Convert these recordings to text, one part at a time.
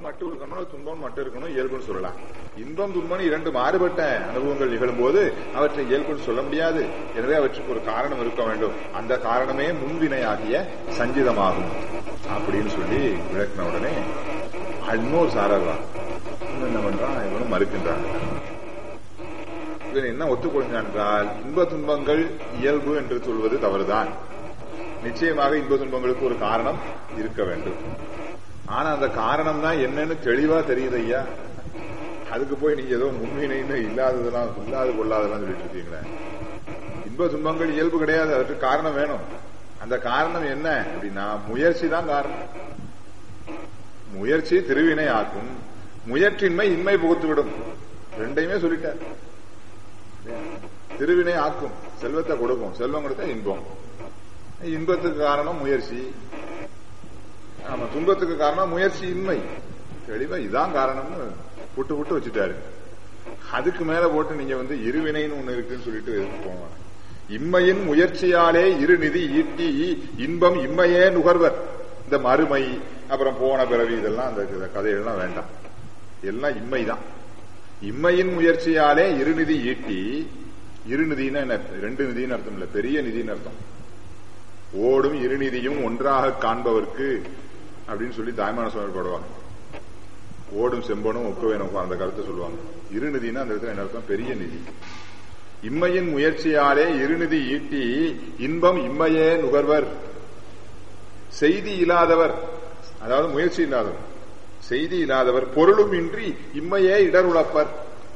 மட்டும் இருக்கணும் துன்பம் மட்டும் இருக்கணும் இயல்புன்னு சொல்லலாம் இன்பம் துன்பம் இரண்டு மாறுபட்ட அனுபவங்கள் நிகழும் போது அவற்றை இயல்புன்னு சொல்ல முடியாது எனவே அவற்றுக்கு ஒரு காரணம் இருக்க வேண்டும் அந்த காரணமே முன்வினையாகிய சஞ்சிதமாகும் அப்படின்னு சொல்லி விளக்கின உடனே இன்னொரு சாரர்தான் என்ன பண்றான் இவனும் மறுக்கின்றான் இவன் என்ன ஒத்துக்கொள்கிறான் என்றால் இன்ப துன்பங்கள் இயல்பு என்று சொல்வது தவறுதான் நிச்சயமாக இன்ப துன்பங்களுக்கு ஒரு காரணம் இருக்க வேண்டும் ஆனா அந்த காரணம் தான் என்னன்னு தெளிவா தெரியுது ஐயா அதுக்கு போய் நீங்க ஏதோ முன்வினைன்னு இல்லாததெல்லாம் இல்லாத கொள்ளாதெல்லாம் சொல்லிட்டு இருக்கீங்களே இன்ப துன்பங்கள் இயல்பு கிடையாது அதற்கு காரணம் வேணும் அந்த காரணம் என்ன அப்படின்னா முயற்சி தான் காரணம் முயற்சி திருவினை ஆக்கும் முயற்சின்மை இன்மை புகுத்துவிடும் ரெண்டையுமே சொல்லிட்டார் திருவினை ஆக்கும் செல்வத்தை கொடுக்கும் செல்வம் கொடுத்தா இன்பம் இன்பத்துக்கு காரணம் முயற்சி ஆமா துன்பத்துக்கு காரணம் முயற்சி இன்மை தெளிவா இதான் காரணம்னு விட்டு விட்டு வச்சுட்டாரு அதுக்கு மேல போட்டு நீங்க வந்து இருவினைன்னு ஒண்ணு இருக்குன்னு சொல்லிட்டு எதுக்கு போவாங்க இம்மையின் முயற்சியாலே இருநிதி ஈட்டி இன்பம் இம்மையே நுகர்வர் இந்த மறுமை அப்புறம் போன பிறவி இதெல்லாம் அந்த கதைகள்லாம் வேண்டாம் எல்லாம் இம்மைதான் இம்மையின் முயற்சியாலே இருநிதி ஈட்டி இருநிதினா என்ன ரெண்டு நிதின்னு அர்த்தம் இல்ல பெரிய நிதின்னு அர்த்தம் ஓடும் இருநிதியும் ஒன்றாக காண்பவர்க்கு அப்படின்னு சொல்லி தாய்மான சுவாமி போடுவாங்க ஓடும் செம்பனும் ஒக்கவேனும் அந்த கருத்தை சொல்லுவாங்க இருநிதினா அந்த இடத்துல என்ன அர்த்தம் பெரிய நிதி இம்மையின் முயற்சியாலே இருநிதி ஈட்டி இன்பம் இம்மையே நுகர்வர் செய்தி இல்லாதவர் அதாவது முயற்சி இல்லாதவர் செய்தி இல்லாதவர் பொருளும் இன்றி இம்மையே இடருளப்பர்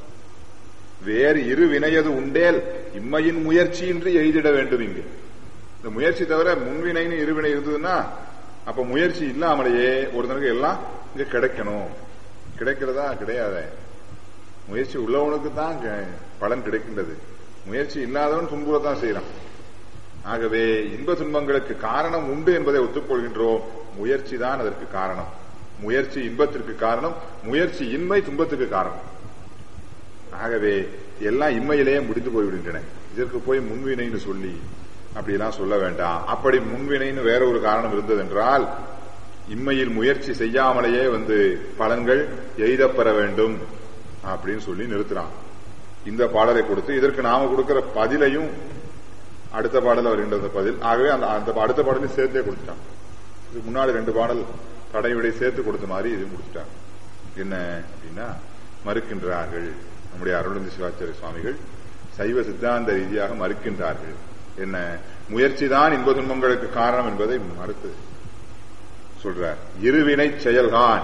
வேறு இரு வினையது உண்டேல் இம்மையின் முயற்சியின்றி எய்திட வேண்டும் இங்கு இந்த முயற்சி தவிர முன்வினைன்னு இருவினை இருந்ததுன்னா அப்ப முயற்சி இல்லாமலேயே ஒருத்தனுக்கு எல்லாம் இங்க கிடைக்கணும் கிடைக்கிறதா கிடையாது முயற்சி உள்ளவனுக்கு தான் பலன் கிடைக்கின்றது முயற்சி இல்லாதவன் துன்புறத்தான் செய்யறான் ஆகவே இன்ப துன்பங்களுக்கு காரணம் உண்டு என்பதை ஒத்துக்கொள்கின்றோம் முயற்சி தான் அதற்கு காரணம் முயற்சி இன்பத்திற்கு காரணம் முயற்சி இன்மை துன்பத்துக்கு காரணம் ஆகவே எல்லாம் இம்மையிலேயே முடிந்து போய்விடுகின்றன இதற்கு போய் முன்வினைன்னு சொல்லி அப்படிலாம் சொல்ல வேண்டாம் அப்படி முன்வினைன்னு வேற ஒரு காரணம் இருந்ததென்றால் இம்மையில் முயற்சி செய்யாமலேயே வந்து பலன்கள் எய்தப்பெற வேண்டும் அப்படின்னு சொல்லி நிறுத்துறான் இந்த பாடலை கொடுத்து இதற்கு நாம கொடுக்கிற பதிலையும் அடுத்த பாடல் வருகின்ற பதில் ஆகவே அந்த அந்த அடுத்த பாடலையும் சேர்த்தே கொடுத்துட்டான் இதுக்கு முன்னாடி ரெண்டு பாடல் தடைவிடை சேர்த்து கொடுத்த மாதிரி இது முடிச்சுட்டாங்க என்ன அப்படின்னா மறுக்கின்றார்கள் நம்முடைய அருளந்தி சிவாச்சாரிய சுவாமிகள் சைவ சித்தாந்த ரீதியாக மறுக்கின்றார்கள் என்ன முயற்சிதான் இன்ப துன்பங்களுக்கு காரணம் என்பதை மறுத்து சொல்றார் இருவினை செயல்கான்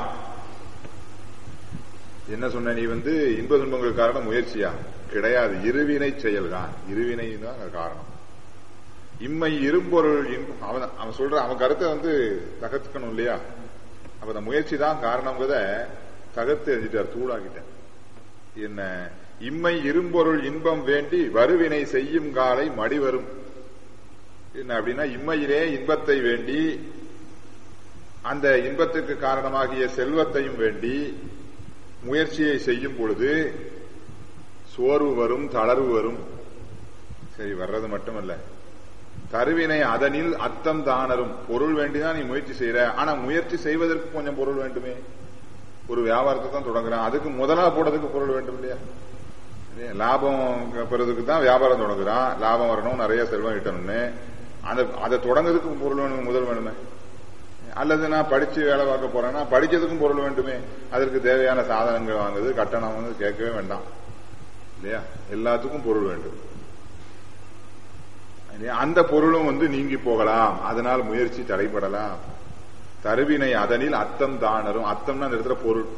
என்ன சொன்ன நீ வந்து இன்ப துன்பங்களுக்கு காரணம் முயற்சியா கிடையாது இருவினை செயல்கான் இருவினை தான் காரணம் இம்மை இரும்பொருள் அவன் அவன் சொல்ற அவன் கருத்தை வந்து தகர்த்துக்கணும் இல்லையா அப்ப அந்த முயற்சி தான் காரணங்கிறத தகர்த்து எழுதிட்டார் தூளாக்கிட்டார் என்ன இம்மை இரும்பொருள் இன்பம் வேண்டி வருவினை செய்யும் காலை மடி வரும் என்ன அப்படின்னா இம்மையிலே இன்பத்தை வேண்டி அந்த இன்பத்துக்கு காரணமாகிய செல்வத்தையும் வேண்டி முயற்சியை செய்யும் பொழுது சோர்வு வரும் தளர்வு வரும் சரி வர்றது மட்டுமல்ல தருவினை அதனில் அத்தம் தானரும் பொருள் வேண்டிதான் நீ முயற்சி செய்யற ஆனா முயற்சி செய்வதற்கு கொஞ்சம் பொருள் வேண்டுமே ஒரு வியாபாரத்தை தான் தொடங்குறான் அதுக்கு முதலா போடுறதுக்கு பொருள் வேண்டும் இல்லையா லாபம் பெறதுக்கு தான் வியாபாரம் தொடங்குறான் லாபம் வரணும் நிறைய செல்வம் ஈட்டணும்னு அந்த அதை தொடங்குறதுக்கு பொருள் வேணும் முதல் வேணுமே அல்லது நான் படிச்சு வேலை பார்க்க போறேன்னா படிக்கிறதுக்கும் பொருள் வேண்டுமே அதற்கு தேவையான சாதனங்கள் வாங்குது கட்டணம் வந்து கேட்கவே வேண்டாம் இல்லையா எல்லாத்துக்கும் பொருள் வேண்டும் அந்த பொருளும் வந்து நீங்கி போகலாம் அதனால் முயற்சி தடைபடலாம் தருவினை அதனில் அத்தம் தானரும் அத்தம்னா அந்த இடத்துல பொருள்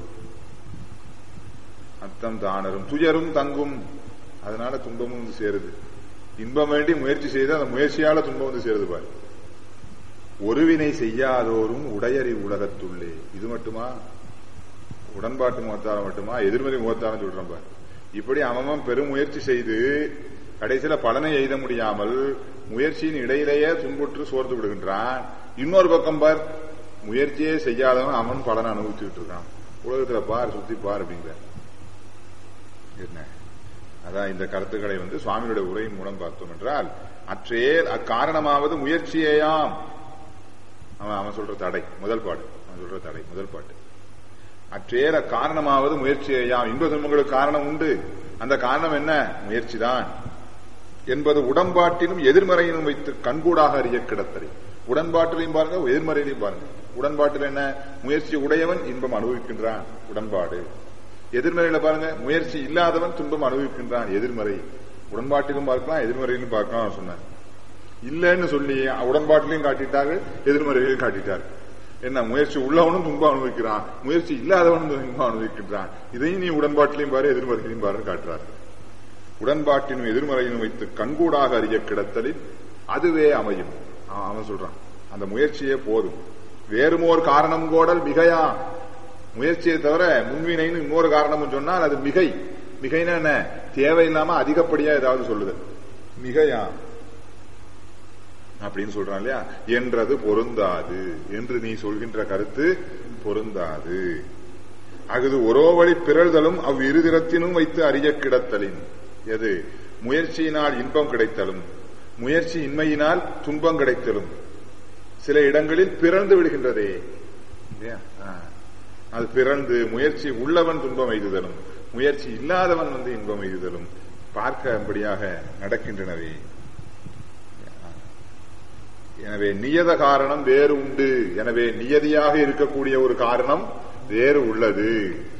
அத்தம் தானரும் துயரும் தங்கும் அதனால துன்பமும் வந்து சேருது இன்பம் வேண்டி முயற்சி செய்து அந்த முயற்சியால துன்பம் வந்து சேருது பாரு ஒருவினை செய்யாதோரும் உடையறி உலகத்துள்ளே இது மட்டுமா உடன்பாட்டு முகத்தாரம் மட்டுமா எதிர்மறை முகத்தாரம் சொல்றோம் பாரு இப்படி அவன் பெரும் முயற்சி செய்து கடைசியில பலனை எய்த முடியாமல் முயற்சியின் இடையிலேயே துன்புற்று சோர்ந்து விடுகின்றான் இன்னொரு பக்கம் பார் முயற்சியே செய்யாதவன் அவன் பலனை அனுபவிச்சுட்டு இருக்கான் உலகத்துல பார் சுத்தி பார் அப்படிங்கிற என்ன அதான் இந்த கருத்துக்களை வந்து சுவாமியுடைய உரையின் மூலம் பார்த்தோம் என்றால் அற்றே அக்காரணமாவது முயற்சியேயாம் அவன் அவன் சொல்ற தடை முதல் பாடு அவன் சொல்ற தடை முதல் பாட்டு அற்றேற காரணமாவது முயற்சியாம் இன்ப துன்பங்களுக்கு காரணம் உண்டு அந்த காரணம் என்ன முயற்சிதான் என்பது உடன்பாட்டிலும் எதிர்மறையிலும் வைத்து கண்கூடாக அறிய கிடத்தலை உடன்பாட்டிலையும் பாருங்க எதிர்மறையிலையும் பாருங்க உடன்பாட்டில் என்ன முயற்சி உடையவன் இன்பம் அனுபவிக்கின்றான் உடன்பாடு எதிர்மறையில பாருங்க முயற்சி இல்லாதவன் துன்பம் அனுபவிக்கின்றான் எதிர்மறை உடன்பாட்டிலும் பார்க்கலாம் எதிர்மறையிலும் பார்க்கலாம் சொன்னேன் இல்லைன்னு சொல்லி உடன்பாட்டிலையும் காட்டிட்டார்கள் எதிர்மறையிலையும் காட்டிட்டார்கள் என்ன முயற்சி உள்ளவனும் துன்பம் அனுபவிக்கிறான் முயற்சி இல்லாதவனும் துன்பம் அனுபவிக்கின்றான் இதையும் நீ உடன்பாட்டிலையும் பாரு எதிர்மறையிலையும் பாரு காட்டுறார்கள் உடன்பாட்டினும் எதிர்மறையினும் வைத்து கண்கூடாக அறிய கிடத்தலில் அதுவே அமையும் அவன் சொல்றான் அந்த முயற்சியே போதும் வேறுமோர் காரணம் கோடல் மிகையா முயற்சியை தவிர முன்வினைன்னு இன்னொரு காரணமும் சொன்னால் அது மிகை மிகைனா என்ன தேவையில்லாம அதிகப்படியா ஏதாவது சொல்லுது மிகையா அப்படின்னு சொல்றான் இல்லையா என்றது பொருந்தாது என்று நீ சொல்கின்ற கருத்து பொருந்தாது அகுது ஒரோ வழி பிறழ்தலும் அவ் இருதிரத்தினும் வைத்து அறிய கிடத்தலின் எது முயற்சியினால் இன்பம் கிடைத்தலும் முயற்சி இன்மையினால் துன்பம் கிடைத்தலும் சில இடங்களில் பிறந்து விடுகின்றதே அது பிறந்து முயற்சி உள்ளவன் துன்பம் எய்துதலும் முயற்சி இல்லாதவன் வந்து இன்பம் எய்துதலும் பார்க்கபடியாக நடக்கின்றனவே எனவே நியத காரணம் வேறு உண்டு எனவே நியதியாக இருக்கக்கூடிய ஒரு காரணம் வேறு உள்ளது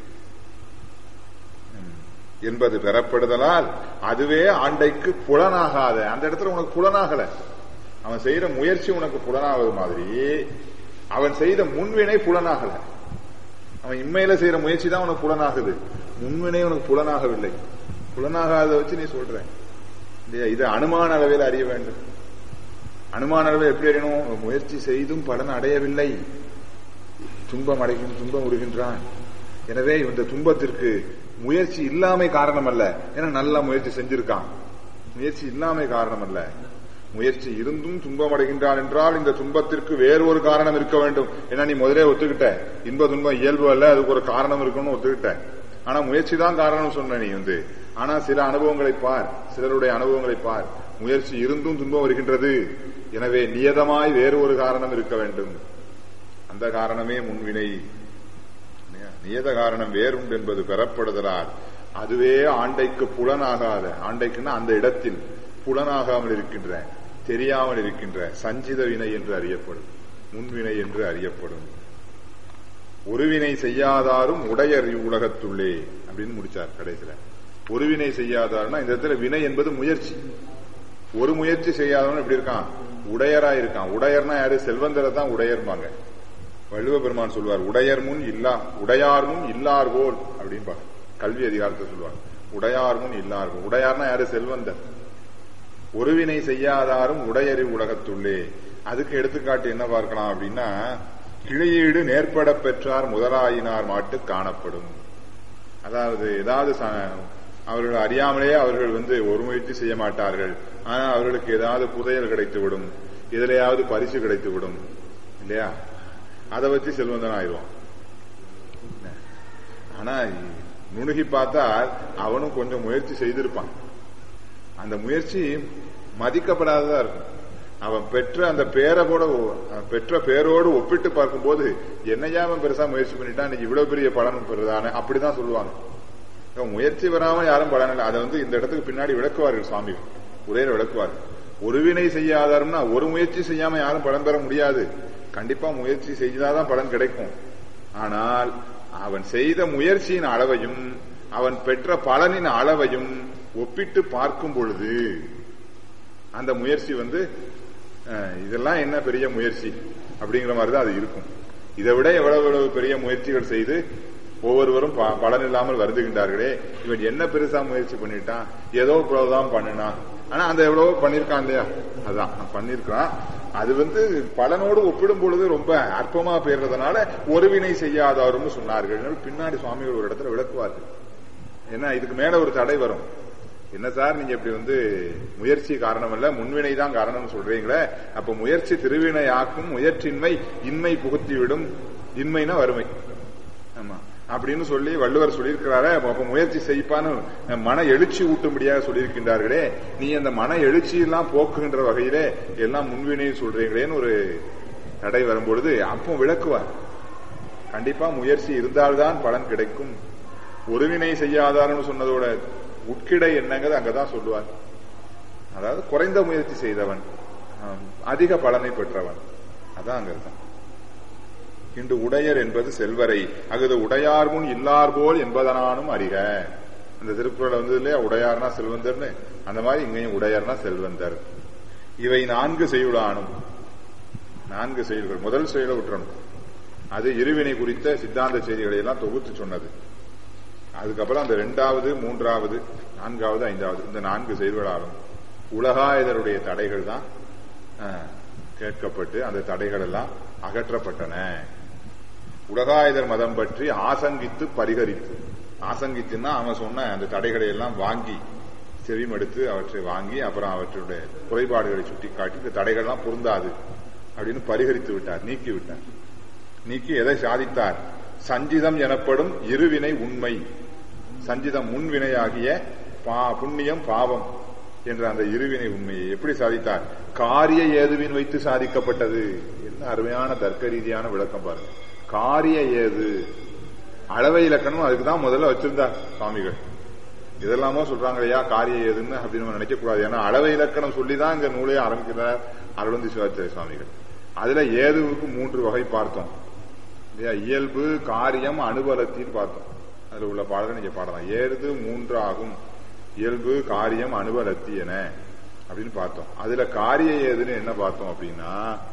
என்பது பெறப்படுதலால் அதுவே ஆண்டைக்கு புலனாகாத அந்த இடத்துல உனக்கு புலனாகல அவன் செய்யற முயற்சி உனக்கு புலனாவது மாதிரி அவன் செய்த முன்வினை புலனாகல அவன் இன்மையில செய்யற முயற்சி தான் உனக்கு புலனாகுது முன்வினை உனக்கு புலனாகவில்லை புலனாகாத வச்சு நீ சொல்ற இது அனுமான அளவில் அறிய வேண்டும் அனுமான அளவில் எப்படி அறியணும் முயற்சி செய்தும் பலன் அடையவில்லை துன்பம் அடையும் துன்பம் உருகின்றான் எனவே இந்த துன்பத்திற்கு முயற்சி இல்லாமை காரணம் அல்ல ஏன்னா நல்லா முயற்சி செஞ்சிருக்கான் முயற்சி இல்லாமை காரணம் அல்ல முயற்சி இருந்தும் துன்பம் அடைகின்றான் என்றால் இந்த துன்பத்திற்கு வேறு ஒரு காரணம் இருக்க வேண்டும் ஏன்னா நீ முதலே ஒத்துக்கிட்ட இன்ப துன்பம் இயல்பு அல்ல அதுக்கு ஒரு காரணம் இருக்குன்னு ஒத்துக்கிட்ட ஆனா முயற்சி தான் காரணம் சொன்ன நீ வந்து ஆனா சில அனுபவங்களை பார் சிலருடைய அனுபவங்களை பார் முயற்சி இருந்தும் துன்பம் வருகின்றது எனவே நியதமாய் வேறு ஒரு காரணம் இருக்க வேண்டும் அந்த காரணமே முன்வினை நியத காரணம் வேறுண்டு என்பது பெறப்படுதலால் அதுவே ஆண்டைக்கு புலனாகாத ஆண்டைக்குன்னா அந்த இடத்தில் புலனாகாமல் இருக்கின்ற தெரியாமல் இருக்கின்ற சஞ்சித வினை என்று அறியப்படும் முன்வினை என்று அறியப்படும் ஒருவினை செய்யாதாரும் உடையர் உலகத்துள்ளே அப்படின்னு முடிச்சார் கடைசியில ஒருவினை செய்யாதாருன்னா இந்த இடத்துல வினை என்பது முயற்சி ஒரு முயற்சி செய்யாதவன் எப்படி இருக்கான் உடையரா இருக்கான் உடையர்னா யாரு செல்வந்தரை தான் உடையர்பாங்க வள்ளுவ பெருமான் சொல்வார் உடையர் முன் இல்லா உடையார் முன் இல்லார் போல் அப்படின்பாங்க கல்வி அதிகாரத்தை சொல்வார் உடையார் முன் இல்லார் போல் உடையார்னா யாரு செல்வந்தர் ஒருவினை செய்யாதாரும் உடையறி உலகத்துள்ளே அதுக்கு எடுத்துக்காட்டு என்ன பார்க்கலாம் அப்படின்னா கிளையீடு நேர்பட பெற்றார் முதலாயினார் மாட்டு காணப்படும் அதாவது ஏதாவது அவர்கள் அறியாமலே அவர்கள் வந்து ஒரு முயற்சி செய்ய மாட்டார்கள் ஆனா அவர்களுக்கு ஏதாவது புதையல் கிடைத்து விடும் எதிலையாவது பரிசு கிடைத்து விடும் இல்லையா அதை வச்சு செல்வந்தன் ஆயிடுவான் ஆனா நுணுகி பார்த்தா அவனும் கொஞ்சம் முயற்சி செய்திருப்பான் அந்த முயற்சி மதிக்கப்படாததா இருக்கும் அவன் பெற்ற அந்த பேரை கூட பெற்ற பேரோடு ஒப்பிட்டு பார்க்கும்போது என்னையா அவன் பெருசா முயற்சி பண்ணிட்டான் இன்னைக்கு இவ்வளவு பெரிய பலன் பெறுதானே அப்படிதான் சொல்லுவாங்க முயற்சி வராம யாரும் பலன் இல்லை அதை வந்து இந்த இடத்துக்கு பின்னாடி விளக்குவார்கள் சுவாமி உரையில விளக்குவார்கள் ஒருவினை செய்யாதாருன்னா ஒரு முயற்சி செய்யாம யாரும் பலன் பெற முடியாது கண்டிப்பா முயற்சி செய்தாதான் பலன் கிடைக்கும் ஆனால் அவன் செய்த முயற்சியின் அளவையும் அவன் பெற்ற பலனின் அளவையும் ஒப்பிட்டு பார்க்கும் பொழுது அந்த முயற்சி வந்து இதெல்லாம் என்ன பெரிய முயற்சி அப்படிங்கிற மாதிரி தான் அது இருக்கும் இதை விட எவ்வளவு எவ்வளவு பெரிய முயற்சிகள் செய்து ஒவ்வொருவரும் பலன் இல்லாமல் வருதுகின்றார்களே இவன் என்ன பெருசா முயற்சி பண்ணிட்டான் ஏதோ இவ்வளவுதான் பண்ணினான் ஆனா அந்த எவ்வளவோ பண்ணிருக்கான் இல்லையா அதான் பண்ணிருக்கான் அது வந்து பலனோடு ஒப்பிடும் பொழுது ரொம்ப அற்பமா பெயர்றதுனால ஒருவினை செய்யாதவரும் சொன்னார்கள் பின்னாடி சுவாமிகள் ஒரு இடத்துல விளக்குவார்கள் ஏன்னா இதுக்கு மேல ஒரு தடை வரும் என்ன சார் நீங்க இப்படி வந்து முயற்சி காரணம் அல்ல முன்வினை தான் காரணம் சொல்றீங்களே அப்ப முயற்சி திருவினை ஆக்கும் முயற்சின்மை இன்மை புகுத்திவிடும் இன்மைனா வறுமை ஆமா அப்படின்னு சொல்லி வள்ளுவர் சொல்லியிருக்கிறாரு அப்ப முயற்சி செய்ப்பான்னு மன எழுச்சி ஊட்டும்படியாக சொல்லியிருக்கின்றார்களே நீ அந்த மன எழுச்சி எல்லாம் போக்குகின்ற வகையிலே எல்லாம் முன்வினை சொல்றீங்களேன்னு ஒரு தடை வரும்பொழுது அப்போ விளக்குவார் கண்டிப்பா முயற்சி இருந்தால்தான் பலன் கிடைக்கும் ஒருவினை செய்யாதார்னு சொன்னதோட உட்கிடை என்னங்கிறது அங்கதான் சொல்லுவார் அதாவது குறைந்த முயற்சி செய்தவன் ஆம், அதிக பலனை பெற்றவன் அதான் அங்க இருக்கும் இன்று உடையர் என்பது செல்வரை அகுது உடையார் முன் இல்லார் போல் என்பதனானும் அறிக அந்த திருக்குறள் வந்து இல்லையா உடையார்னா செல்வந்தர்னு அந்த மாதிரி இங்கேயும் உடையர்னா செல்வந்தர் இவை நான்கு செய்யுளானும் நான்கு செயல்கள் முதல் செயலை விட்டுறணும் அது இருவினை குறித்த சித்தாந்த செய்திகளை எல்லாம் தொகுத்து சொன்னது அதுக்கப்புறம் அந்த ரெண்டாவது மூன்றாவது நான்காவது ஐந்தாவது இந்த நான்கு செயல்களாலும் உலகாயுதருடைய தடைகள் தான் அஹ், கேட்கப்பட்டு அந்த தடைகள் எல்லாம் அகற்றப்பட்டன உலகாயுதர் மதம் பற்றி ஆசங்கித்து பரிகரித்து ஆசங்கித்துன்னா அவன் சொன்ன அந்த தடைகளை எல்லாம் வாங்கி செவிமடுத்து அவற்றை வாங்கி அப்புறம் அவற்றுடைய குறைபாடுகளை சுட்டிக்காட்டி இந்த தடைகள்லாம் பொருந்தாது அப்படின்னு பரிகரித்து விட்டார் நீக்கி விட்டார் நீக்கி எதை சாதித்தார் சஞ்சிதம் எனப்படும் இருவினை உண்மை சஞ்சிதம் முன்வினையாகிய பா புண்ணியம் பாவம் என்ற அந்த இருவினை உண்மையை எப்படி சாதித்தார் காரிய ஏதுவின் வைத்து சாதிக்கப்பட்டது என்ன அருமையான தர்க்க ரீதியான விளக்கம் பாருங்க காரிய ஏது அளவை இலக்கணம் அதுக்கு தான் முதல்ல வச்சிருந்தார் சுவாமிகள் இதெல்லாமோ சொல்றாங்க ஐயா காரிய ஏதுன்னு அப்படின்னு நம்ம நினைக்க கூடாது ஏன்னா அளவை இலக்கணம் சொல்லிதான் இங்க நூலே ஆரம்பிக்கிறார் அருளந்தி சிவாச்சாரிய சுவாமிகள் அதுல ஏதுவுக்கு மூன்று வகை பார்த்தோம் இல்லையா இயல்பு காரியம் அனுபலத்தின்னு பார்த்தோம் அதுல உள்ள பாடலை நீங்க பாடலாம் ஏது மூன்று ஆகும் இயல்பு காரியம் அனுபலத்தி என அப்படின்னு பார்த்தோம் அதுல காரிய ஏதுன்னு என்ன பார்த்தோம் அப்படின்னா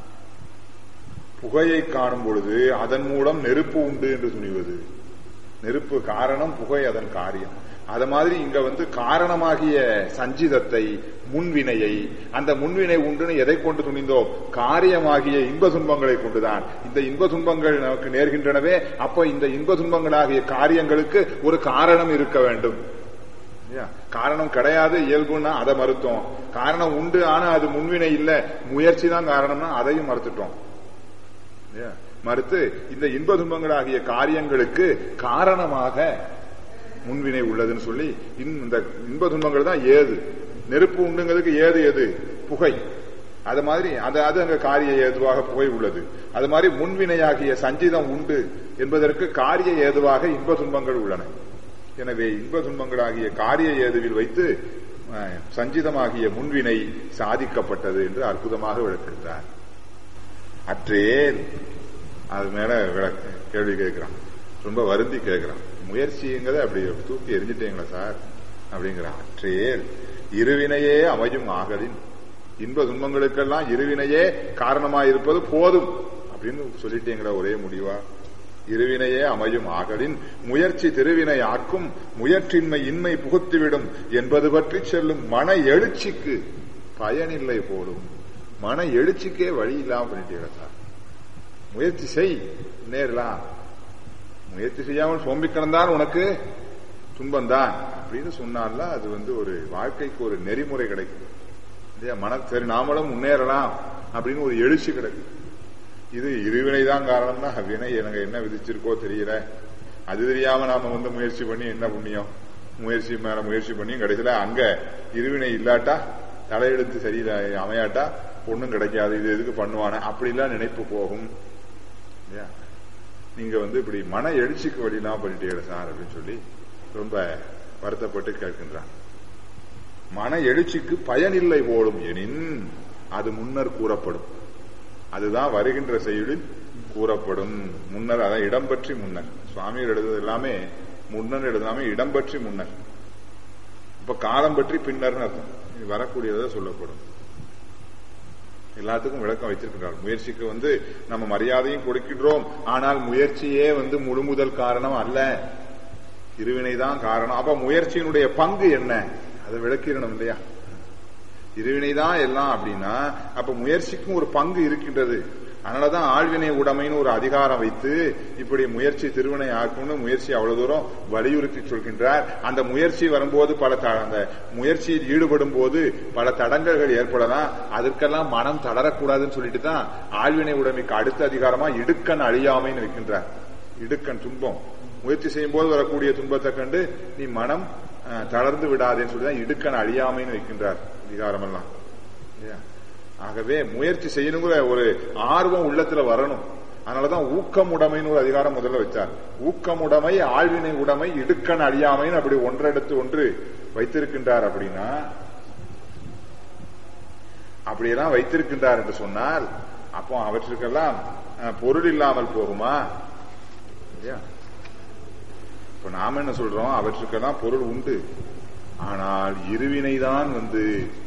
புகையை காணும் பொழுது அதன் மூலம் நெருப்பு உண்டு என்று துணிவது நெருப்பு காரணம் புகை அதன் காரியம் அத மாதிரி இங்க வந்து காரணமாகிய சஞ்சிதத்தை முன்வினையை அந்த முன்வினை உண்டுன்னு எதை கொண்டு துணிந்தோம் காரியமாகிய இன்ப துன்பங்களை கொண்டுதான் இந்த இன்ப துன்பங்கள் நமக்கு நேர்கின்றனவே அப்ப இந்த இன்ப துன்பங்களாகிய காரியங்களுக்கு ஒரு காரணம் இருக்க வேண்டும் இல்லையா? காரணம் கிடையாது இயல்புன்னா அதை மறுத்தோம் காரணம் உண்டு ஆனா அது முன்வினை இல்ல முயற்சி தான் காரணம்னா அதையும் மறுத்துட்டோம் இல்லையா? மறுத்து இந்த இன்ப துன்பங்களாகிய காரியங்களுக்கு காரணமாக முன்வினை உள்ளதுன்னு சொல்லி இந்த இன்ப துன்பங்கள் தான் ஏது நெருப்பு உண்டுங்கிறதுக்கு ஏது எது புகை அது மாதிரி அது அது அங்க காரிய ஏதுவாக புகை உள்ளது அது மாதிரி முன்வினையாகிய சஞ்சிதம் உண்டு என்பதற்கு காரிய ஏதுவாக இன்ப துன்பங்கள் உள்ளன எனவே இன்ப துன்பங்களாகிய காரிய ஏதுவில் வைத்து அஹ், சஞ்சிதமாகிய முன்வினை சாதிக்கப்பட்டது என்று அற்புதமாக விளக்குகிறார் அற்றேல் அது மேல விளக்க கேள்வி கேட்கிறான் ரொம்ப வருந்தி கேட்கிறான் முயற்சிங்கிறத அப்படி தூக்கி எரிஞ்சிட்டீங்களா சார் அப்படிங்கிறான் அற்றேல் இருவினையே அமையும் ஆகலின் இன்ப துன்பங்களுக்கெல்லாம் இருவினையே காரணமாயிருப்பது போதும் அப்படின்னு சொல்லிட்டீங்களா ஒரே முடிவா இருவினையே அமையும் ஆகலின் முயற்சி திருவினை ஆக்கும் முயற்சின்மை இன்மை புகுத்திவிடும் என்பது பற்றி செல்லும் மன எழுச்சிக்கு பயனில்லை போலும் மன எழுச்சிக்கே வழி இல்லாம பண்ணிட்டீங்க சார் முயற்சி செய் நேரலாம் முயற்சி செய்யாமல் சோம்பி கிடந்தான் உனக்கு துன்பம்தான் அப்படின்னு சொன்னால அது வந்து ஒரு வாழ்க்கைக்கு ஒரு நெறிமுறை கிடைக்கும் இல்லையா மன சரி நாமளும் முன்னேறலாம் அப்படின்னு ஒரு எழுச்சி கிடைக்கும் இது இருவினை தான் காரணம்னா வினை எனக்கு என்ன விதிச்சிருக்கோ தெரியல அது தெரியாம நாம வந்து முயற்சி பண்ணி என்ன புண்ணியம் முயற்சி மேல முயற்சி பண்ணி கடைசியில அங்க இருவினை இல்லாட்டா தலையெழுத்து சரியில்லை அமையாட்டா ஒண்ணும் கிடைக்காது இது எதுக்கு பண்ணுவானே அப்படிலாம் நினைப்பு போகும் இல்லையா நீங்க வந்து இப்படி மன எழுச்சிக்கு வழியெல்லாம் பண்ணிட்டீங்க சார் அப்படின்னு சொல்லி ரொம்ப வருத்தப்பட்டு கேட்கின்றான் மன எழுச்சிக்கு பயனில்லை போலும் எனின் அது முன்னர் கூறப்படும் அதுதான் வருகின்ற செயலில் கூறப்படும் முன்னர் அதான் இடம் பற்றி முன்னர் சுவாமிகள் எழுதுவது எல்லாமே முன்னர் எழுதாம இடம் பற்றி முன்னர் இப்ப காலம் பற்றி பின்னர்னு அர்த்தம் இது வரக்கூடியதை சொல்லப்படும் எல்லாத்துக்கும் விளக்கம் வைத்திருக்கிறார் முயற்சிக்கு வந்து நம்ம மரியாதையும் கொடுக்கின்றோம் ஆனால் முயற்சியே வந்து முழு முதல் காரணம் அல்ல இருவினைதான் காரணம் அப்ப முயற்சியினுடைய பங்கு என்ன அதை விளக்கிடணும் இல்லையா இருவினைதான் எல்லாம் அப்படின்னா அப்ப முயற்சிக்கும் ஒரு பங்கு இருக்கின்றது அதனாலதான் ஆழ்வினை உடைமைன்னு ஒரு அதிகாரம் வைத்து இப்படி முயற்சி திருவினை ஆக்கணும்னு முயற்சி அவ்வளவு தூரம் வலியுறுத்தி சொல்கின்றார் அந்த முயற்சி வரும்போது பல த- அந்த முயற்சியில் ஈடுபடும் போது பல தடங்கல்கள் ஏற்படலாம் அதற்கெல்லாம் மனம் தளரக்கூடாதுன்னு சொல்லிட்டு தான் ஆழ்வினை உடைமைக்கு அடுத்த அதிகாரமா இடுக்கண் அழியாமைன்னு வைக்கின்றார் இடுக்கண் துன்பம் முயற்சி செய்யும் போது வரக்கூடிய துன்பத்தை கண்டு நீ மனம் அஹ், தளர்ந்து விடாதேன்னு சொல்லி தான் இடுக்கண் அழியாமைன்னு வைக்கின்றார் அதிகாரமெல்லாம் இல்லையா ஆகவே முயற்சி செய்யணுங்கிற ஒரு ஆர்வம் உள்ளத்துல வரணும் அதனாலதான் ஊக்கமுடைமைன்னு ஒரு அதிகாரம் முதல்ல வச்சார் ஊக்கமுடைமை ஆழ்வினை உடைமை இடுக்கண் அழியாமைன்னு அப்படி ஒன்றெடுத்து ஒன்று வைத்திருக்கின்றார் அப்படின்னா அப்படியெல்லாம் வைத்திருக்கின்றார் என்று சொன்னால் அப்போ அவற்றுக்கெல்லாம் அஹ், பொருள் இல்லாமல் போகுமா இல்லையா இப்ப நாம என்ன சொல்றோம் அவற்றுக்கெல்லாம் பொருள் உண்டு ஆனால் இருவினைதான் வந்து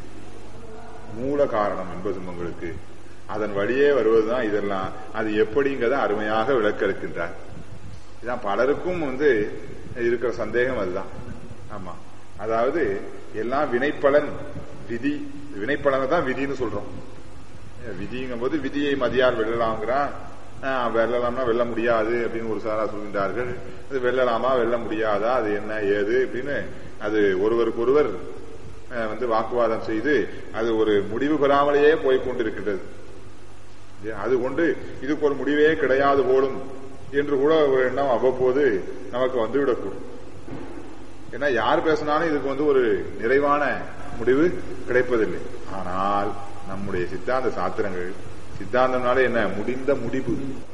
மூல காரணம் என்பது உங்களுக்கு அதன் வழியே வருவதுதான் இதெல்லாம் அது எப்படிங்கிறத அருமையாக விளக்க இருக்கின்றார் இதான் பலருக்கும் வந்து இருக்கிற சந்தேகம் அதுதான் ஆமா அதாவது எல்லாம் வினைப்பலன் விதி வினைப்பலனை தான் விதின்னு சொல்றோம் விதிங்கும் போது விதியை மதியால் வெல்லலாம்ங்கிறான் ஆஹ், வெல்லலாம்னா வெல்ல முடியாது அப்படின்னு ஒரு சாரா சொல்கின்றார்கள் அது வெல்லலாமா வெல்ல முடியாதா அது என்ன ஏது அப்படின்னு அது ஒருவருக்கொருவர் ஆஹ், வந்து வாக்குவாதம் செய்து அது ஒரு முடிவு பெறாமலேயே போய் கொண்டிருக்கின்றது அது கொண்டு இதுக்கு ஒரு முடிவே கிடையாது போலும் என்று கூட ஒரு எண்ணம் அவ்வப்போது நமக்கு வந்துவிடக்கூடும் ஏன்னா யார் பேசினாலும் இதுக்கு வந்து ஒரு நிறைவான முடிவு கிடைப்பதில்லை ஆனால் நம்முடைய சித்தாந்த சாத்திரங்கள் சித்தாந்தம்னாலே என்ன முடிந்த முடிவு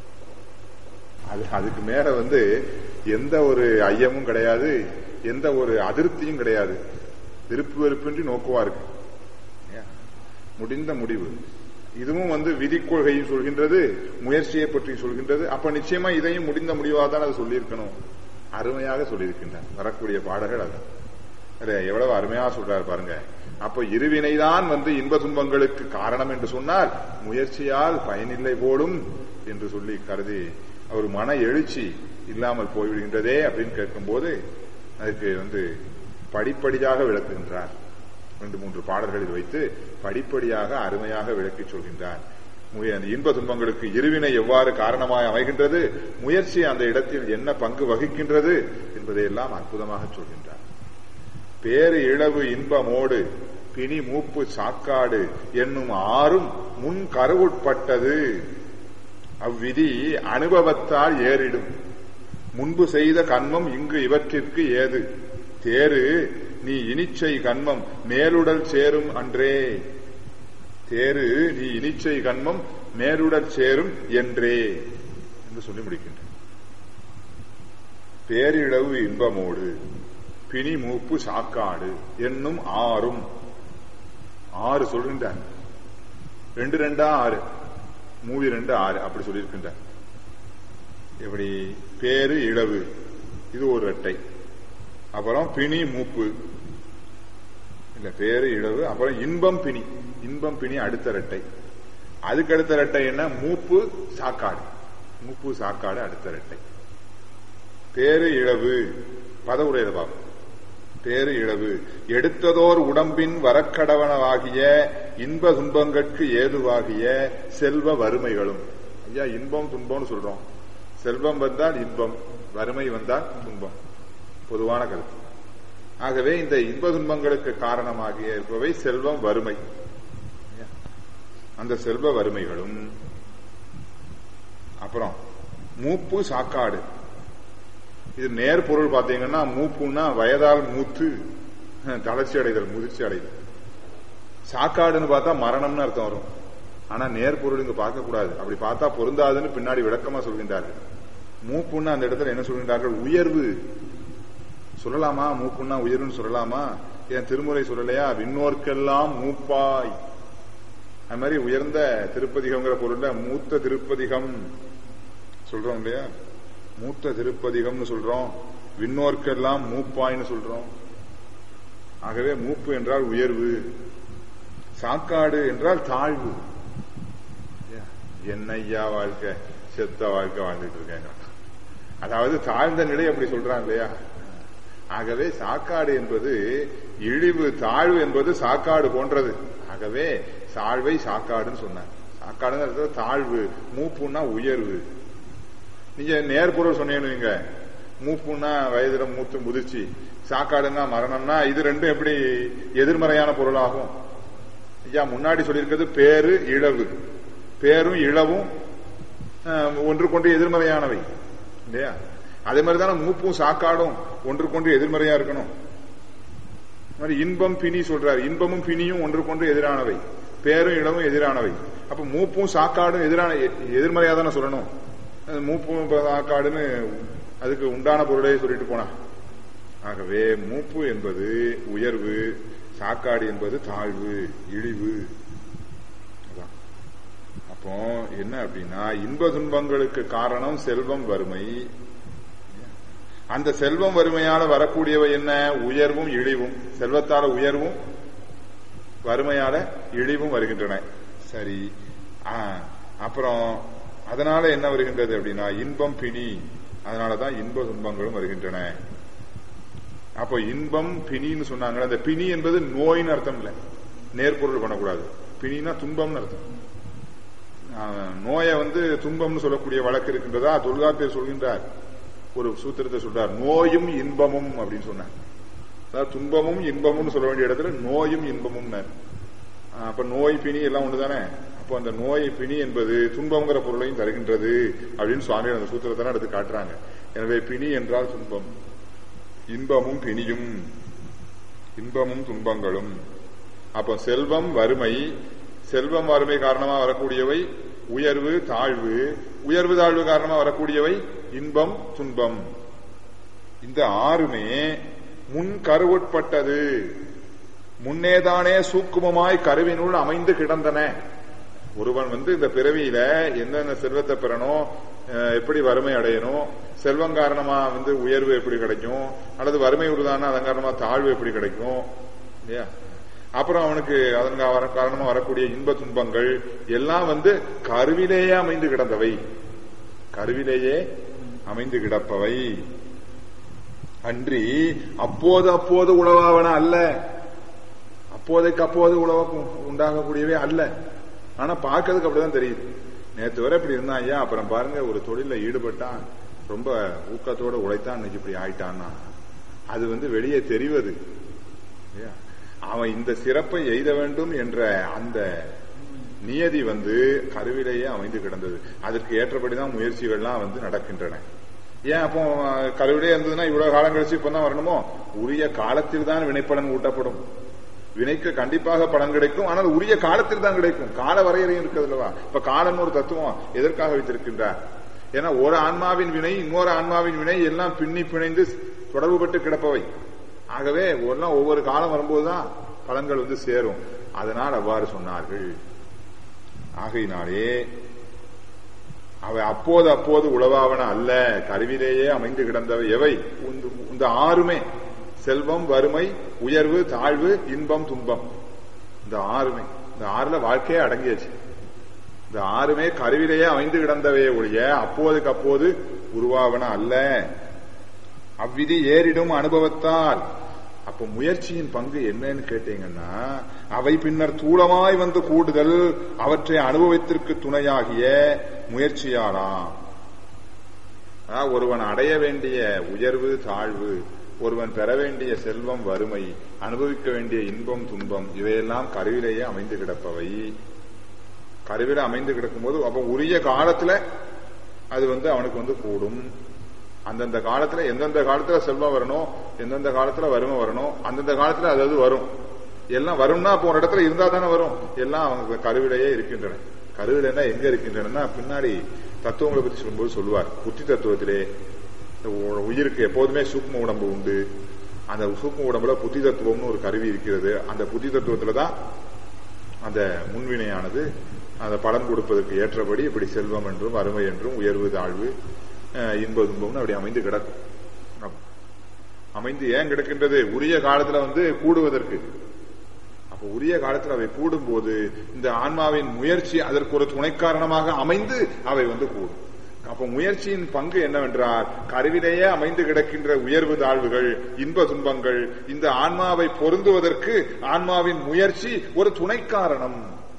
அது அதுக்கு மேல வந்து எந்த ஒரு ஐயமும் கிடையாது எந்த ஒரு அதிருப்தியும் கிடையாது விருப்பு வெறுப்பின்றி நோக்குவா இருக்கு ஏன்? முடிந்த முடிவு இதுவும் வந்து விதி கொள்கையும் சொல்கின்றது முயற்சியை பற்றி சொல்கின்றது அப்ப நிச்சயமா இதையும் முடிந்த முடிவாக தான் அது சொல்லியிருக்கணும் அருமையாக சொல்லியிருக்கின்றார் வரக்கூடிய பாடல்கள் அது இல்லையா, எவ்வளவு அருமையா சொல்றாரு பாருங்க அப்ப இருவினைதான் வந்து இன்ப துன்பங்களுக்கு காரணம் என்று சொன்னால் முயற்சியால் பயனில்லை போலும் என்று சொல்லி கருதி அவர் மன எழுச்சி இல்லாமல் போய்விடுகின்றதே அப்படின்னு கேட்கும்போது அதுக்கு வந்து படிப்படியாக விளக்குகின்றார் ரெண்டு மூன்று பாடல்களில் வைத்து படிப்படியாக அருமையாக விளக்கிச் சொல்கின்றார் முய- அந்த இன்ப துன்பங்களுக்கு இருவினை எவ்வாறு காரணமாய் அமைகின்றது முயற்சி அந்த இடத்தில் என்ன பங்கு வகிக்கின்றது என்பதையெல்லாம் அற்புதமாக சொல்கின்றார் பேரு இழவு இன்பமோடு பிணி மூப்பு சாக்காடு என்னும் ஆறும் முன் கருவுட்பட்டது அவ்விதி அனுபவத்தால் ஏறிடும் முன்பு செய்த கண்மம் இங்கு இவற்றிற்கு ஏது தேரு நீ இனிச்சை கண்மம் மேலுடல் சேரும் அன்றே தேரு நீ இனிச்சை கண்மம் மேலுடல் சேரும் என்றே என்று சொல்லி முடிக்கின்ற பேரிழவு இன்பமோடு பிணி மூப்பு சாக்காடு என்னும் ஆறும் ஆறு சொல்கின்றார் ரெண்டு ரெண்டா ஆறு மூவி ரெண்டு ஆறு அப்படி சொல்லியிருக்கின்றார் எப்படி பேரு இழவு இது ஒரு அட்டை அப்புறம் பிணி மூப்பு இல்ல பேரு இழவு அப்புறம் இன்பம் பிணி இன்பம் பிணி அடுத்த ரெட்டை அதுக்கு அடுத்த ரெட்டை என்ன மூப்பு சாக்காடு மூப்பு சாக்காடு அடுத்த ரெட்டை பேரு இழவு பதவுரையில பார்ப்போம் பேரு இழவு எடுத்ததோர் உடம்பின் வரக்கடவனவாகிய இன்ப துன்பங்கட்கு ஏதுவாகிய செல்வ வறுமைகளும் ஐயா இன்பம் துன்பம்னு சொல்றோம் செல்வம் வந்தால் இன்பம் வறுமை வந்தால் துன்பம் பொதுவான கருத்து ஆகவே இந்த இன்ப துன்பங்களுக்கு காரணமாகிய இருப்பவை செல்வம் வறுமை அந்த செல்வ வறுமைகளும் அப்புறம் மூப்பு சாக்காடு இது நேர் பொருள் பாத்தீங்கன்னா மூப்புன்னா வயதால் மூத்து தளர்ச்சி அடைதல் முதிர்ச்சி அடைதல் சாக்காடுன்னு பார்த்தா மரணம்னு அர்த்தம் வரும் ஆனா நேர் பொருள் இங்க பார்க்க கூடாது அப்படி பார்த்தா பொருந்தாதுன்னு பின்னாடி விளக்கமா சொல்கின்றார்கள் மூப்புன்னா அந்த இடத்துல என்ன சொல்கின்றார்கள் உயர்வு சொல்லலாமா மூப்புன்னா உயர்வுன்னு சொல்லலாமா ஏன் திருமுறை சொல்லலையா விண்ணோர்க்கெல்லாம் மூப்பாய் அது மாதிரி உயர்ந்த திருப்பதிகம்ங்கிற பொருள்ல மூத்த திருப்பதிகம் சொல்றோம் இல்லையா மூத்த திருப்பதிகம்னு சொல்றோம் விண்ணோர்க்கெல்லாம் மூப்பாய்னு சொல்றோம் ஆகவே மூப்பு என்றால் உயர்வு சாக்காடு என்றால் தாழ்வு என்னையா வாழ்க்கை செத்த வாழ்க்கை வாழ்ந்துட்டு இருக்கேங்க அதாவது தாழ்ந்த நிலை அப்படி சொல்றான் இல்லையா ஆகவே சாக்காடு என்பது இழிவு தாழ்வு என்பது சாக்காடு போன்றது ஆகவே சாழ்வை சாக்காடுன்னு சொன்னார் சாக்காடுன்னு தாழ்வு மூப்புன்னா உயர்வு நீங்க நேர்பொருள் சொன்னீங்க மூப்புன்னா வயதுல மூத்து முதிர்ச்சி சாக்காடுன்னா மரணம்னா இது ரெண்டும் எப்படி எதிர்மறையான பொருளாகும் ஐயா முன்னாடி சொல்லியிருக்கிறது பேரு இழவு பேரும் இழவும் ஒன்றுக்கொன்று எதிர்மறையானவை இல்லையா அதே மாதிரி தானே மூப்பும் சாக்காடும் ஒன்றுக்கொன்று எதிர்மறையா இருக்கணும் மாதிரி இன்பம் பிணி சொல்றாரு இன்பமும் பிணியும் ஒன்றுக்கொன்று எதிரானவை பேரும் இளவும் எதிரானவை அப்ப மூப்பும் சாக்காடும் எதிரான எதிர்மறையா தானே சொல்லணும் அது மூப்பு முப்பது ஆக்காடுன்னு அதுக்கு உண்டான பொருளை சொல்லிட்டு போனா ஆகவே மூப்பு என்பது உயர்வு சாக்காடு என்பது தாழ்வு இழிவு அதான். அப்போ என்ன அப்படின்னா இன்ப துன்பங்களுக்கு காரணம் செல்வம் வறுமை அந்த செல்வம் வறுமையால வரக்கூடியவை என்ன உயர்வும் இழிவும் செல்வத்தால உயர்வும் வறுமையால இழிவும் வருகின்றன சரி ஆ, அப்புறம் அதனால என்ன வருகின்றது அப்படின்னா இன்பம் பிணி அதனாலதான் இன்ப துன்பங்களும் வருகின்றன அப்போ இன்பம் பிணின்னு சொன்னாங்க அந்த பிணி என்பது நோயின்னு அர்த்தம் இல்ல நேர்பொருள் பண்ணக்கூடாது பிணினா துன்பம்னு அர்த்தம் ஆஹ், நோயை வந்து துன்பம்னு சொல்லக்கூடிய வழக்கு இருக்கின்றதா தொல்காப்பியர் சொல்கின்றார் ஒரு சூத்திரத்தை சொல்றார் நோயும் இன்பமும் அப்படின்னு சொன்னார் அதாவது துன்பமும் இன்பமும் சொல்ல வேண்டிய இடத்துல நோயும் இன்பமும் அப்ப நோய் பிணி எல்லாம் ஒண்ணுதானே அப்போ அந்த நோய் பிணி என்பது துன்பங்கிற பொருளையும் தருகின்றது அப்படின்னு சுவாமி அந்த சூத்திரத்தை எடுத்து காட்டுறாங்க எனவே பிணி என்றால் துன்பம் இன்பமும் பிணியும் இன்பமும் துன்பங்களும் அப்போ செல்வம் வறுமை செல்வம் வறுமை காரணமா வரக்கூடியவை உயர்வு தாழ்வு உயர்வு தாழ்வு காரணமா வரக்கூடியவை இன்பம் துன்பம் இந்த ஆறுமே முன் கருவுட்பட்டது முன்னேதானே சூக்குமமாய் கருவினுள் அமைந்து கிடந்தன ஒருவன் வந்து இந்த பிறவியில என்னென்ன செல்வத்தை பெறணும் அஹ், எப்படி வறுமை அடையணும் செல்வம் காரணமா வந்து உயர்வு எப்படி கிடைக்கும் அல்லது வறுமை உருதான அதன் காரணமா தாழ்வு எப்படி கிடைக்கும் இல்லையா அப்புறம் அவனுக்கு அதன் கா- காரணமா வரக்கூடிய இன்ப துன்பங்கள் எல்லாம் வந்து கருவிலேயே அமைந்து கிடந்தவை கருவிலேயே அமைந்து கிடப்பவை அன்றி அப்போது அப்போது உழவாவன அல்ல அப்போதைக்கு அப்போது உழவ உண்டாகக்கூடியவே அல்ல ஆனா பார்க்கறதுக்கு அப்படிதான் தெரியுது நேத்து வரை இப்படி இருந்தான் ஐயா அப்புறம் பாருங்க ஒரு தொழில ஈடுபட்டான் ரொம்ப ஊக்கத்தோட உழைத்தான் இன்னைக்கு இப்படி ஆயிட்டான்னா அது வந்து வெளியே தெரிவது இல்லையா? அவன் இந்த சிறப்பை எய்த வேண்டும் என்ற அந்த நியதி வந்து கருவிலேயே அமைந்து கிடந்தது அதற்கு ஏற்றபடிதான் முயற்சிகள்லாம் வந்து நடக்கின்றன ஏன் அப்போ அஹ், கருவிலே இருந்ததுன்னா இவ்வளவு காலம் கழிச்சு இப்பதான் வரணுமோ உரிய காலத்தில் தான் வினைப்பலன் ஊட்டப்படும் வினைக்கு கண்டிப்பாக பலன் கிடைக்கும் ஆனால் உரிய காலத்தில் தான் கிடைக்கும் கால வரையறையும் இருக்கிறது அல்லவா இப்ப காலம் ஒரு தத்துவம் எதற்காக வைத்திருக்கின்றார் ஏன்னா ஒரு ஆன்மாவின் வினை இன்னொரு ஆன்மாவின் வினை எல்லாம் பின்னி பிணைந்து தொடர்புபட்டு கிடப்பவை ஆகவே எல்லாம் ஒவ்வொரு காலம் வரும்போதுதான் பலன்கள் வந்து சேரும் அதனால் அவ்வாறு சொன்னார்கள் ஆகையினாலே அவை அப்போது அப்போது உளவாவன அல்ல கருவிலேயே அமைந்து கிடந்தவை எவை இந்த- இந்த ஆறுமே செல்வம் வறுமை உயர்வு தாழ்வு இன்பம் துன்பம் இந்த ஆறுமே இந்த ஆறுல வாழ்க்கையே அடங்கியாச்சு இந்த ஆறுமே கருவிலேயே அமைந்து கிடந்தவையே ஒழிய அப்போதுக்கு அப்போது உருவாவன அல்ல அவ்விதி ஏறிடும் அனுபவத்தால் அப்ப முயற்சியின் பங்கு என்னன்னு கேட்டீங்கன்னா அவை பின்னர் தூளமாய் வந்து கூடுதல் அவற்றை அனுபவத்திற்கு துணையாகிய முயற்சியாலாம் அதாவது ஒருவன் அடைய வேண்டிய உயர்வு தாழ்வு ஒருவன் பெற வேண்டிய செல்வம் வறுமை அனுபவிக்க வேண்டிய இன்பம் துன்பம் இவையெல்லாம் கருவிலேயே அமைந்து கிடப்பவை கருவில அமைந்து கிடக்கும்போது அப்ப உரிய காலத்துல அது வந்து அவனுக்கு வந்து கூடும் அந்தந்த காலத்துல எந்தெந்த காலத்துல செல்வம் வரணும் எந்தெந்த காலத்துல வறுமை வரணும் அந்தந்த காலத்துல அது அது வரும் எல்லாம் வரும்னா அப்போ ஒரு இடத்துல இருந்தா தானே வரும் எல்லாம் அவங்க கருவிலேயே இருக்கின்றன கருவிலன்னா எங்க இருக்கின்றன பின்னாடி தத்துவங்களை பத்தி சொல்லும்போது சொல்லுவார் புத்தி தத்துவத்திலே இந்த உ- உயிருக்கு எப்போதுமே சூக்ம உடம்பு உண்டு அந்த சூக்ம உடம்புல புத்தி தத்துவம்னு ஒரு கருவி இருக்கிறது அந்த புத்தி தத்துவத்துல தான் அந்த முன்வினையானது அந்த பலன் கொடுப்பதற்கு ஏற்றபடி இப்படி செல்வம் என்றும் வறுமை என்றும் உயர்வு தாழ்வு அஹ், இன்ப துன்பம்னு அப்படி அமைந்து கிடக்கும் ஆமா. அமைந்து ஏன் கிடக்கின்றது உரிய காலத்துல வந்து கூடுவதற்கு அப்ப உரிய காலத்துல அவை கூடும்போது இந்த ஆன்மாவின் முயற்சி அதற்கு ஒரு துணை காரணமாக அமைந்து அவை வந்து கூடும் அப்ப முயற்சியின் பங்கு என்னவென்றால் கருவிலேயே அமைந்து கிடக்கின்ற உயர்வு தாழ்வுகள் இன்ப துன்பங்கள் இந்த ஆன்மாவை பொருந்துவதற்கு ஆன்மாவின் முயற்சி ஒரு துணை காரணம்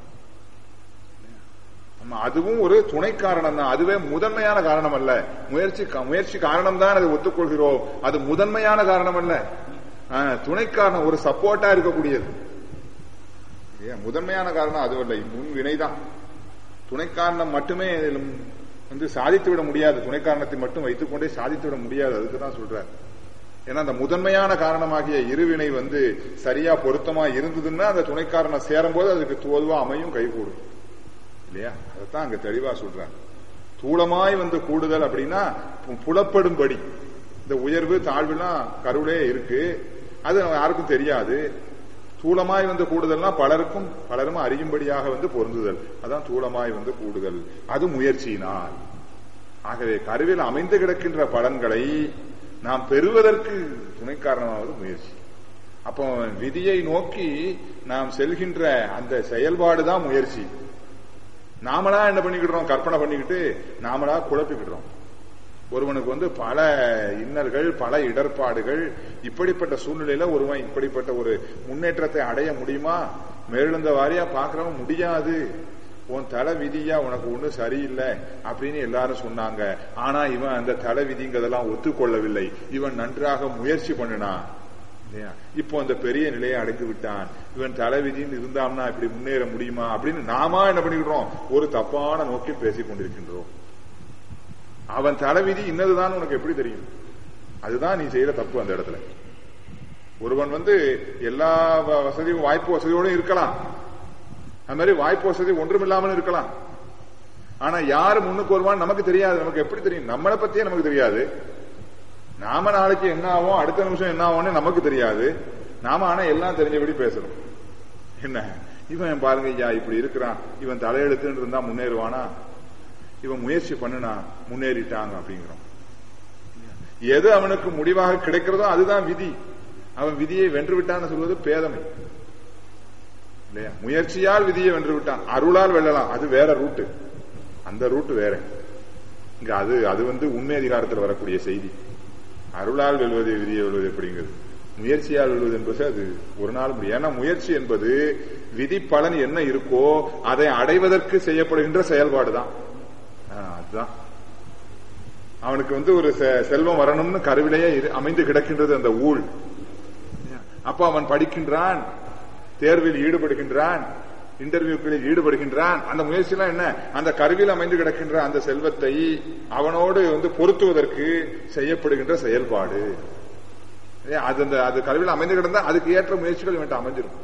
ஆமா, அதுவும் ஒரு துணை காரணம் தான் அதுவே முதன்மையான காரணம் அல்ல முயற்சி முயற்சி காரணம் தான் அதை ஒத்துக்கொள்கிறோம் அது முதன்மையான காரணம் அல்ல ஆ, துணை காரணம் ஒரு சப்போர்ட்டா இருக்கக்கூடியது ஏன் முதன்மையான காரணம் அதுவல்ல முன் வினைதான் துணை காரணம் மட்டுமே இதில் வந்து சாதித்து விட முடியாது துணை காரணத்தை மட்டும் வைத்துக்கொண்டே சாதித்து விட முடியாது அதுக்கு தான் சொல்றார் ஏன்னா அந்த முதன்மையான காரணமாகிய இருவினை வந்து சரியா பொருத்தமா இருந்ததுன்னா அந்த துணை காரணம் சேரும்போது அதுக்கு தோதுவா அமையும் கைகூடும் இல்லையா அதைத்தான் அங்க தெளிவா சொல்றாங்க தூளமாய் வந்து கூடுதல் அப்படின்னா பு- புலப்படும்படி இந்த உயர்வு தாழ்வுலாம் கருவிலே இருக்கு அது யாருக்கும் தெரியாது தூளமாய் வந்து கூடுதல்னா பலருக்கும் பலரும் அறியும்படியாக வந்து பொருந்துதல் அதான் தூளமாய் வந்து கூடுதல் அது முயற்சியினால் ஆகவே கருவில் அமைந்து கிடக்கின்ற பலன்களை நாம் பெறுவதற்கு துணை காரணமாவது முயற்சி அப்போ விதியை நோக்கி நாம் செல்கின்ற அந்த செயல்பாடுதான் முயற்சி நாமளா என்ன பண்ணிக்கிடுறோம் கற்பனை பண்ணிக்கிட்டு நாமளா குழப்பிக்கிடுறோம் ஒருவனுக்கு வந்து பல இன்னல்கள் பல இடர்பாடுகள் இப்படிப்பட்ட சூழ்நிலையில ஒருவன் இப்படிப்பட்ட ஒரு முன்னேற்றத்தை அடைய முடியுமா மேலெழுந்த வாரியா பார்க்கறவன் முடியாது உன் தலை விதியா உனக்கு ஒண்ணு சரியில்லை அப்படின்னு எல்லாரும் சொன்னாங்க ஆனா இவன் அந்த தலை விதிங்கிறதெல்லாம் ஒத்துக்கொள்ளவில்லை இவன் நன்றாக முயற்சி பண்ணினான் இல்லையா? இப்போ அந்த பெரிய நிலையை அடைந்து விட்டான் இவன் தலைவிதின்னு இருந்தான்னா இப்படி முன்னேற முடியுமா அப்படின்னு நாமா என்ன பண்ணிக்கிறோம் ஒரு தப்பான நோக்கில் பேசிக் கொண்டிருக்கின்றோம் அவன் தலைவிதி இன்னதுதான் உனக்கு எப்படி தெரியும் அதுதான் நீ செய்யற தப்பு அந்த இடத்துல ஒருவன் வந்து எல்லா வ- வசதியும் வாய்ப்பு வசதியோட இருக்கலாம் அது மாதிரி வாய்ப்பு வசதி ஒன்றுமில்லாமல் இருக்கலாம் ஆனா யாரு முன்னுக்கு வருவான்னு நமக்கு தெரியாது நமக்கு எப்படி தெரியும் நம்மளை பத்தியே நமக்கு தெரியாது நாம நாளைக்கு என்ன ஆகும் அடுத்த நிமிஷம் என்ன ஆகும்னு நமக்கு தெரியாது நாம ஆனா எல்லாம் தெரிஞ்சபடி பேசணும் என்ன இவன் பாருங்க ஐயா இப்படி இருக்கிறான் இவன் தலையெழுத்துன்னு இருந்தா முன்னேறுவானா இவன் முயற்சி பண்ணுனா முன்னேறிட்டாங்க அப்படிங்கிறோம் எது அவனுக்கு முடிவாக கிடைக்கிறதோ அதுதான் விதி அவன் விதியை வென்று விட்டான்னு சொல்வது பேதமை இல்லையா முயற்சியால் விதியை வென்று விட்டான் அருளால் வெல்லலாம் அது வேற ரூட்டு அந்த ரூட்டு வேற இங்க அது அது வந்து உண்மை அதிகாரத்தில் வரக்கூடிய செய்தி அருளால் வெல்வது விதியை வெல்வது எப்படிங்கிறது முயற்சியால் வெல்வது என்பது அது ஒரு நாள் முடியும் ஏன்னா முயற்சி என்பது விதி பலன் என்ன இருக்கோ அதை அடைவதற்கு செய்யப்படுகின்ற செயல்பாடுதான் ஆ, அதுதான் அவனுக்கு வந்து ஒரு செ- செல்வம் வரணும்னு கருவிலேயே இரு- அமைந்து கிடக்கின்றது அந்த ஊழ் அப்ப அவன் படிக்கின்றான் தேர்வில் ஈடுபடுகின்றான் இன்டர்வியூக்களில் ஈடுபடுகின்றான் அந்த முயற்சியெல்லாம் என்ன அந்த கருவியில் அமைந்து கிடக்கின்ற அந்த செல்வத்தை அவனோடு வந்து பொருத்துவதற்கு செய்யப்படுகின்ற செயல்பாடு ஏ, அது அந்த அது கருவியில் அமைந்து கிடந்தா அதுக்கு ஏற்ற முயற்சிகள் இவன்ட்ட அமைஞ்சிரும்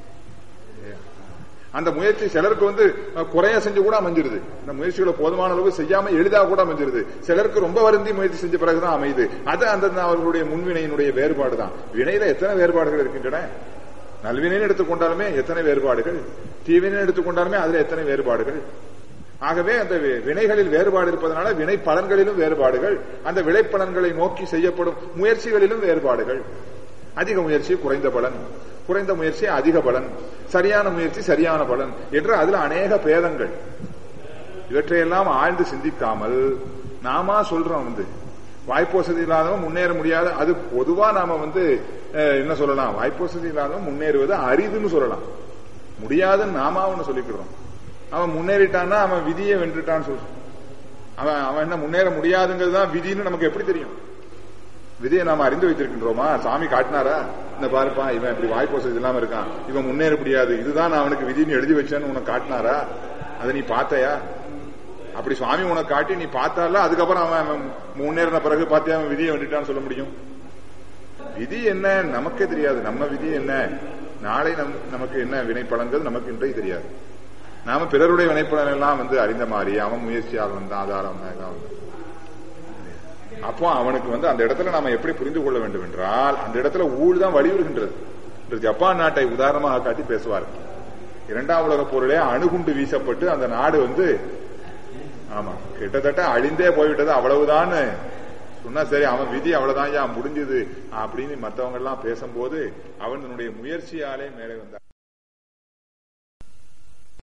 ஏ, அந்த முயற்சி சிலருக்கு வந்து அஹ், குறைய செஞ்சு கூட அமைஞ்சிருது இந்த முயற்சிகளை போதுமான அளவு செய்யாம எளிதா கூட அமைஞ்சிருது சிலருக்கு ரொம்ப வருந்தி முயற்சி செஞ்ச பிறகுதான் அமையுது அது அந்த அவர்களுடைய முன்வினையினுடைய வேறுபாடு தான் வினையில எத்தனை வேறுபாடுகள் இருக்கின்றன நல்வினைன்னு எடுத்துக்கொண்டாலுமே எத்தனை வேறுபாடுகள் தீவினை எடுத்துக்கொண்டாலுமே அதுல எத்தனை வேறுபாடுகள் ஆகவே அந்த வி- வினைகளில் வேறுபாடு இருப்பதனால வினை பலன்களிலும் வேறுபாடுகள் அந்த விளைப்பலன்களை நோக்கி செய்யப்படும் முயற்சிகளிலும் வேறுபாடுகள் அதிக முயற்சி குறைந்த பலன் குறைந்த முயற்சி அதிக பலன் சரியான முயற்சி சரியான பலன் என்று அதுல அநேக பேதங்கள் இவற்றையெல்லாம் ஆழ்ந்து சிந்திக்காமல் நாமா சொல்றோம் வந்து வாய்ப்பு வசதி இல்லாதவன் முன்னேற முடியாது அது பொதுவா நாம வந்து அஹ், என்ன சொல்லலாம் வாய்ப்பு வசதி இல்லாதவன் முன்னேறுவது அரிதுன்னு சொல்லலாம் முடியாதுன்னு நாமா ஒண்ணு சொல்லிக்கிறோம் அவன் முன்னேறிட்டான்னா அவன் விதியை வென்றுட்டான்னு சொல்றான் அவன் அவன் என்ன முன்னேற முடியாதுங்கிறது தான் விதின்னு நமக்கு எப்படி தெரியும் விதியை நாம அறிந்து வைத்திருக்கின்றோமா சாமி காட்டினாரா இந்த பாருப்பா இவன் இப்படி வாய்ப்பு வசதி இல்லாம இருக்கான் இவன் முன்னேற முடியாது இதுதான் நான் அவனுக்கு விதின்னு எழுதி வச்சேன்னு உனக்கு காட்டினாரா அதை நீ பார்த்தையா அப்படி சுவாமி உனக்கு காட்டி நீ பார்த்தால அதுக்கப்புறம் அவன் அவன் முன்னேறின பிறகு பார்த்தியா அவன் விதியை வந்துட்டான்னு சொல்ல முடியும் விதி என்ன நமக்கே தெரியாது நம்ம விதி என்ன நாளை நம் நமக்கு என்ன வினைப்பலன்கள் நமக்கு இன்றைய தெரியாது நாம பிறருடைய வினைப்பலன் எல்லாம் வந்து அறிந்த மாதிரி அவன் முயற்சியால் வந்தான் ஆதாரம் வந்தான், இதான் வந்தான். அப்போ அவனுக்கு வந்து அந்த இடத்துல நாம எப்படி புரிந்து கொள்ள வேண்டும் என்றால் அந்த இடத்துல ஊழ் தான் வலியுறுகின்றது இன்று ஜப்பான் நாட்டை உதாரணமாக காட்டி பேசுவார் இரண்டாம் உலக போரிலே அணுகுண்டு வீசப்பட்டு அந்த நாடு வந்து ஆமா கிட்டத்தட்ட அழிந்தே போய்விட்டது அவ்வளவுதான் சொன்னா சரி அவன் விதி அவ்வளவுதான் முடிஞ்சது அப்படின்னு மத்தவங்க எல்லாம் பேசும்போது அவன் தன்னுடைய முயற்சியாலே மேலே வந்தான்